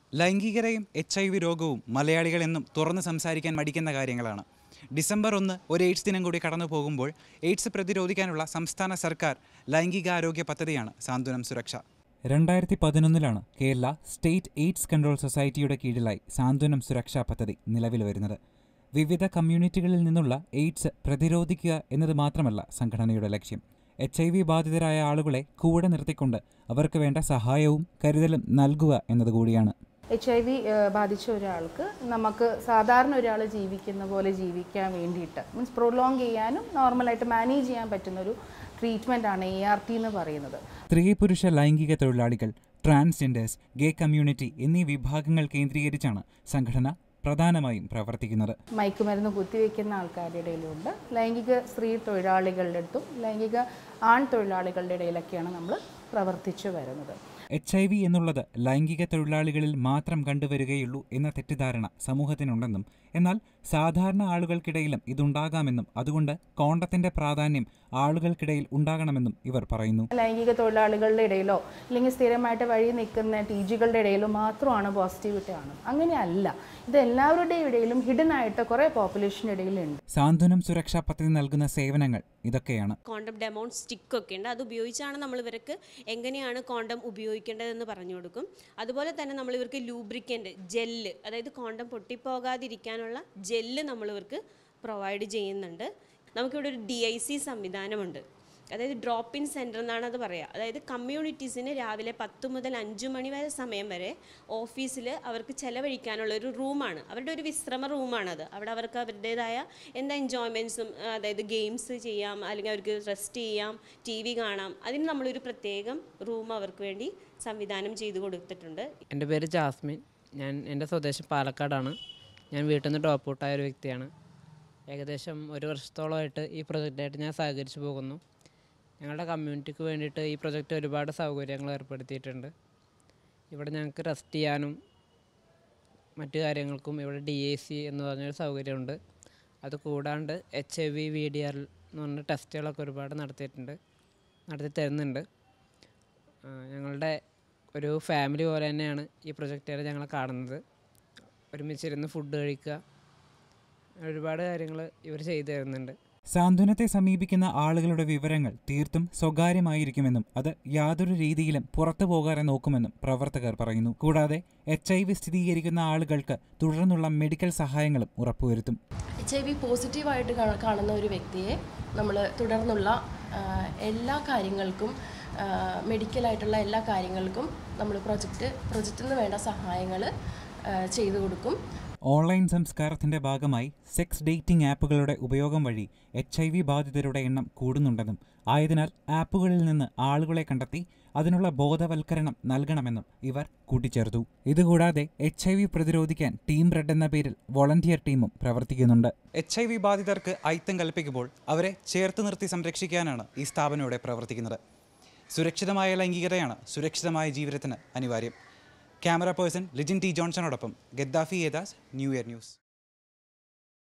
ലൈംഗികതയും H I V രോഗവും മലയാളികൾ എന്നും തുറന്ന് സംസാരിക്കാൻ മടിക്കുന്ന കാര്യങ്ങളാണ് ഡിസംബർ ഒന്ന് ഒരു എയ്ഡ്സ് ദിനം കൂടി കടന്നു പോകുമ്പോൾ എയ്ഡ്സ് പ്രതിരോധിക്കാനുള്ള സംസ്ഥാന സർക്കാർ ലൈംഗികാരോഗ്യ പദ്ധതിയാണ് സാന്ത്വനം സുരക്ഷ രണ്ടായിരത്തി പതിനൊന്നിലാണ് കേരള സ്റ്റേറ്റ് എയ്ഡ്സ് കൺട്രോൾ സൊസൈറ്റിയുടെ കീഴിലായി സാന്ത്വനം സുരക്ഷാ പദ്ധതി നിലവിൽ വരുന്നത് വിവിധ കമ്മ്യൂണിറ്റികളിൽ നിന്നുള്ള എയ്ഡ്സ് പ്രതിരോധിക്കുക എന്നത് മാത്രമല്ല സംഘടനയുടെ ലക്ഷ്യം എച്ച് ഐ വി ബാധിതരായ ആളുകളെ കൂടെ നിർത്തിക്കൊണ്ട് അവർക്ക് വേണ്ട സഹായവും കരുതലും നൽകുക എന്നതുകൂടിയാണ് എച്ച് ഐ വി ബാധിച്ച ഒരാൾക്ക് നമുക്ക് സാധാരണ ഒരാൾ ജീവിക്കുന്ന പോലെ ജീവിക്കാൻ വേണ്ടിയിട്ട് മീൻസ് പ്രൊലോങ് ചെയ്യാനും നോർമലായിട്ട് മാനേജ് ചെയ്യാൻ പറ്റുന്ന ഒരു ട്രീറ്റ്മെൻ്റ് ആണ് എ ആർ ടി എന്ന് പറയുന്നത് സ്ത്രീ പുരുഷ ലൈംഗിക തൊഴിലാളികൾ ട്രാൻസ്ജെൻഡേഴ്സ് ഗേ കമ്മ്യൂണിറ്റി എന്നീ വിഭാഗങ്ങൾ കേന്ദ്രീകരിച്ചാണ് സംഘടന പ്രധാനമായും പ്രവർത്തിക്കുന്നത് മയക്കുമരുന്ന് കുത്തിവെക്കുന്ന ആൾക്കാരുടെ ഇടയിലുണ്ട് ലൈംഗിക സ്ത്രീ തൊഴിലാളികളുടെ അടുത്തും ലൈംഗിക ആൺ തൊഴിലാളികളുടെ ഇടയിലൊക്കെയാണ് നമ്മൾ പ്രവർത്തിച്ചു വരുന്നത് എച്ച് ഐ വി എന്നുള്ളത് ലൈംഗിക തൊഴിലാളികളിൽ മാത്രം കണ്ടുവരികയുള്ളൂ എന്ന തെറ്റിദ്ധാരണ സമൂഹത്തിനുണ്ടെന്നും എന്നാൽ സാധാരണ ആളുകൾക്കിടയിലും ഇതുണ്ടാകാമെന്നും അതുകൊണ്ട് കോണ്ടത്തിന്റെ പ്രാധാന്യം ആളുകൾക്കിടയിൽ ഉണ്ടാകണമെന്നും ഇവർ പറയുന്നു ലൈംഗിക തൊഴിലാളികളുടെ ഇടയിലോ അല്ലെങ്കിൽ സ്ഥിരമായിട്ട് വഴി നിൽക്കുന്ന ടി ജികളുടെ ഇടയിലോ മാത്രമാണ് പോസിറ്റിവിറ്റി ആണ് അങ്ങനെയല്ല ഇത് എല്ലാവരുടെയും ഇടയിലും ഹിഡൻ ആയിട്ട് കുറേ പോപ്പുലേഷൻ്റെ ഇടയിലുണ്ട് സാന്ത്വനം സുരക്ഷാ പദ്ധതി നൽകുന്ന സേവനങ്ങൾ ഇതൊക്കെയാണ് കോണ്ടം ഡെമോൺ സ്റ്റിക്കൊക്കെ ഉണ്ട് അത് ഉപയോഗിച്ചാണ് നമ്മൾ ഇവർക്ക് എങ്ങനെയാണ് കോണ്ടം ഉപയോഗിക്കേണ്ടതെന്ന് പറഞ്ഞു കൊടുക്കും അതുപോലെ തന്നെ നമ്മൾ ഇവർക്ക് ലൂബ്രിക്കൻ്റ് ജെല്ല് അതായത് കോണ്ടം പൊട്ടിപ്പോകാതിരിക്കാനുള്ള ജെല്ല് നമ്മൾ ഇവർക്ക് പ്രൊവൈഡ് ചെയ്യുന്നുണ്ട് നമുക്കിവിടെ ഒരു ഡി ഐ സി സംവിധാനമുണ്ട് അതായത് ഡ്രോപ്പ് ഇൻ സെൻറ്റർ എന്നാണ് അത് പറയുക അതായത് കമ്മ്യൂണിറ്റീസിന് രാവിലെ പത്ത് മുതൽ അഞ്ച് മണി വരെ സമയം വരെ ഓഫീസിൽ അവർക്ക് ചെലവഴിക്കാനുള്ള ഒരു റൂമാണ് അവരുടെ ഒരു വിശ്രമ റൂമാണത് അവിടെ അവർക്ക് അവരുടേതായ എന്താ എൻജോയ്മെൻറ്റ്സും അതായത് ഗെയിംസ് ചെയ്യാം അല്ലെങ്കിൽ അവർക്ക് റെസ്റ്റ് ചെയ്യാം ടി വി കാണാം അതിന് നമ്മളൊരു പ്രത്യേകം റൂം അവർക്ക് വേണ്ടി സംവിധാനം ചെയ്തു കൊടുത്തിട്ടുണ്ട് എൻ്റെ പേര് ജാസ്മിൻ ഞാൻ എൻ്റെ സ്വദേശം പാലക്കാടാണ് ഞാൻ വീട്ടിൽ നിന്ന് ഡ്രോപ്പ് ഔട്ടായ ഒരു വ്യക്തിയാണ് ഏകദേശം ഒരു വർഷത്തോളമായിട്ട് ഈ പ്രൊജക്റ്റായിട്ട് ഞാൻ സഹകരിച്ചു പോകുന്നു ഞങ്ങളുടെ കമ്മ്യൂണിറ്റിക്ക് വേണ്ടിയിട്ട് ഈ പ്രൊജക്റ്റ് ഒരുപാട് സൗകര്യങ്ങൾ ഏർപ്പെടുത്തിയിട്ടുണ്ട് ഇവിടെ ഞങ്ങൾക്ക് റെസ്റ്റ് ചെയ്യാനും മറ്റു കാര്യങ്ങൾക്കും ഇവിടെ ഡി എ സി എന്ന് പറഞ്ഞൊരു സൗകര്യമുണ്ട് അത് കൂടാണ്ട് H I V V D R എന്ന് പറഞ്ഞ ടെസ്റ്റുകളൊക്കെ ഒരുപാട് നടത്തിയിട്ടുണ്ട് നടത്തി തരുന്നുണ്ട് ആ, ഞങ്ങളുടെ ഒരു ഫാമിലി പോലെ തന്നെയാണ് ഈ പ്രൊജക്റ്റുകാരെ ഞങ്ങൾ കാണുന്നത് ഒരുമിച്ചിരുന്ന് ഫുഡ് കഴിക്കുക ഒരുപാട് കാര്യങ്ങൾ ഇവർ ചെയ്തു തരുന്നുണ്ട് സാന്ത്വനത്തെ സമീപിക്കുന്ന ആളുകളുടെ വിവരങ്ങൾ തീർത്തും സ്വകാര്യമായിരിക്കുമെന്നും അത് യാതൊരു രീതിയിലും പുറത്തു പോകാതെ നോക്കുമെന്നും പ്രവർത്തകർ പറയുന്നു കൂടാതെ എച്ച് ഐ വി സ്ഥിരീകരിക്കുന്ന ആളുകൾക്ക് തുടർന്നുള്ള മെഡിക്കൽ സഹായങ്ങളും ഉറപ്പുവരുത്തും എച്ച് ഐ വി പോസിറ്റീവായിട്ട് കാണ- കാണുന്ന ഒരു വ്യക്തിയെ നമ്മൾ തുടർന്നുള്ള ആ, എല്ലാ കാര്യങ്ങൾക്കും മെഡിക്കലായിട്ടുള്ള എല്ലാ കാര്യങ്ങൾക്കും നമ്മൾ പ്രൊജക്റ്റ് പ്രൊജക്റ്റിൽ നിന്ന് വേണ്ട സഹായങ്ങൾ ചെയ്തു കൊടുക്കും ഓൺലൈൻ സംസ്കാരത്തിന്റെ ഭാഗമായി സെക്സ് ഡേറ്റിംഗ് ആപ്പുകളുടെ ഉപയോഗം വഴി എച്ച് ഐ വി ബാധിതരുടെ എണ്ണം കൂടുന്നുണ്ടെന്നും ആയതിനാൽ ആപ്പുകളിൽ നിന്ന് ആളുകളെ കണ്ടെത്തി അതിനുള്ള ബോധവൽക്കരണം നൽകണമെന്നും ഇവർ കൂട്ടിച്ചേർത്തു ഇതുകൂടാതെ എച്ച് ഐ വി പ്രതിരോധിക്കാൻ ടീം റെഡ് എന്ന പേരിൽ വോളണ്ടിയർ ടീമും പ്രവർത്തിക്കുന്നുണ്ട് എച്ച് ഐ വി ബാധിതർക്ക് ഐത്തം കൽപ്പിക്കുമ്പോൾ അവരെ ചേർത്ത് നിർത്തി സംരക്ഷിക്കാനാണ് ഈ സ്ഥാപനം ഇവിടെ പ്രവർത്തിക്കുന്നത് സുരക്ഷിതമായ ലൈംഗികതയാണ് സുരക്ഷിതമായ ജീവിതത്തിന് അനിവാര്യം ക്യാമറ പേഴ്സൺ ലിജിൻ ടി ജോൺസണോടൊപ്പം ഗദ്ദാഫി യേദാസ് ന്യൂ ഇയർ ന്യൂസ്